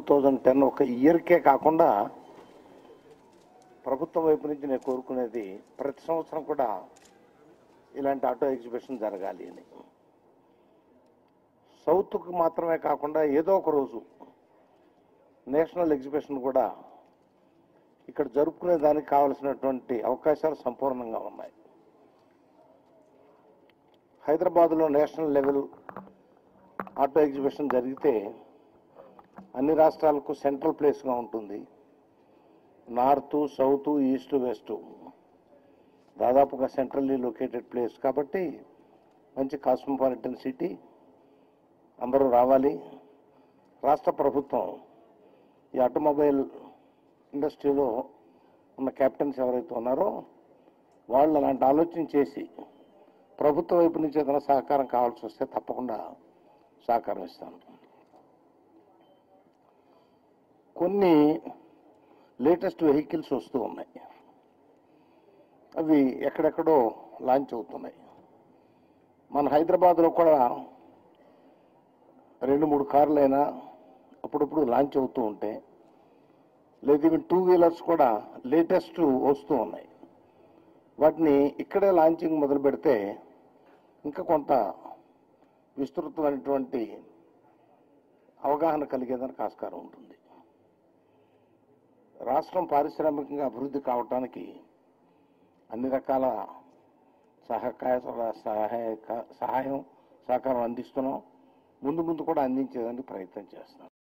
thousand ten ఒక ఇయర్కే కాకుండా ప్రభుత్వం వైపు నుంచి నేను కోరుకునేది ప్రతి సంవత్సరం కూడా ఇలాంటి ఆటో ఎగ్జిబిషన్ జరగాలి అని సౌత్కు మాత్రమే కాకుండా ఏదో ఒక రోజు నేషనల్ ఎగ్జిబిషన్ కూడా ఇక్కడ జరుపుకునే దానికి కావలసినటువంటి అవకాశాలు సంపూర్ణంగా ఉన్నాయి హైదరాబాద్లో నేషనల్ లెవెల్ ఆటో ఎగ్జిబిషన్ జరిగితే అన్ని రాష్ట్రాలకు సెంట్రల్ ప్లేస్గా ఉంటుంది నార్త్ సౌత్ ఈస్ట్ వెస్ట్ దాదాపుగా సెంట్రల్లీ లొకేటెడ్ ప్లేస్ కాబట్టి మంచి కాస్మోపాలిటన్ సిటీ అందరూ రావాలి రాష్ట్ర ప్రభుత్వం ఈ ఆటోమొబైల్ ఇండస్ట్రీలో ఉన్న కెప్టెన్స్ ఎవరైతే ఉన్నారో వాళ్ళు అలాంటి ఆలోచన చేసి ప్రభుత్వం వైపు నుంచి ఏదైనా సహకారం కావాల్సి వస్తే తప్పకుండా సహకారం ఇస్తాను కొన్ని లేటెస్ట్ వెహికల్స్ వస్తూ ఉన్నాయి అవి ఎక్కడెక్కడో లాంచ్ అవుతున్నాయి మన హైదరాబాద్లో కూడా రెండు మూడు కార్లైనా అప్పుడప్పుడు లాంచ్ అవుతూ ఉంటే లేదు ఇవి టూ వీలర్స్ కూడా లేటెస్ట్ వస్తూ ఉన్నాయి వాటిని ఇక్కడే లాంచింగ్ మొదలు పెడితే ఇంకా కొంత విస్తృతమైనటువంటి అవగాహన కలిగేదానికి ఆస్కారం ఉంటుంది రాష్ట్రం పారిశ్రామికంగా అభివృద్ధి కావటానికి అన్ని రకాల సహకాయ సహాయక సహాయం సహకారం అందిస్తున్నాం ముందు ముందు కూడా అందించేదానికి ప్రయత్నం చేస్తున్నాం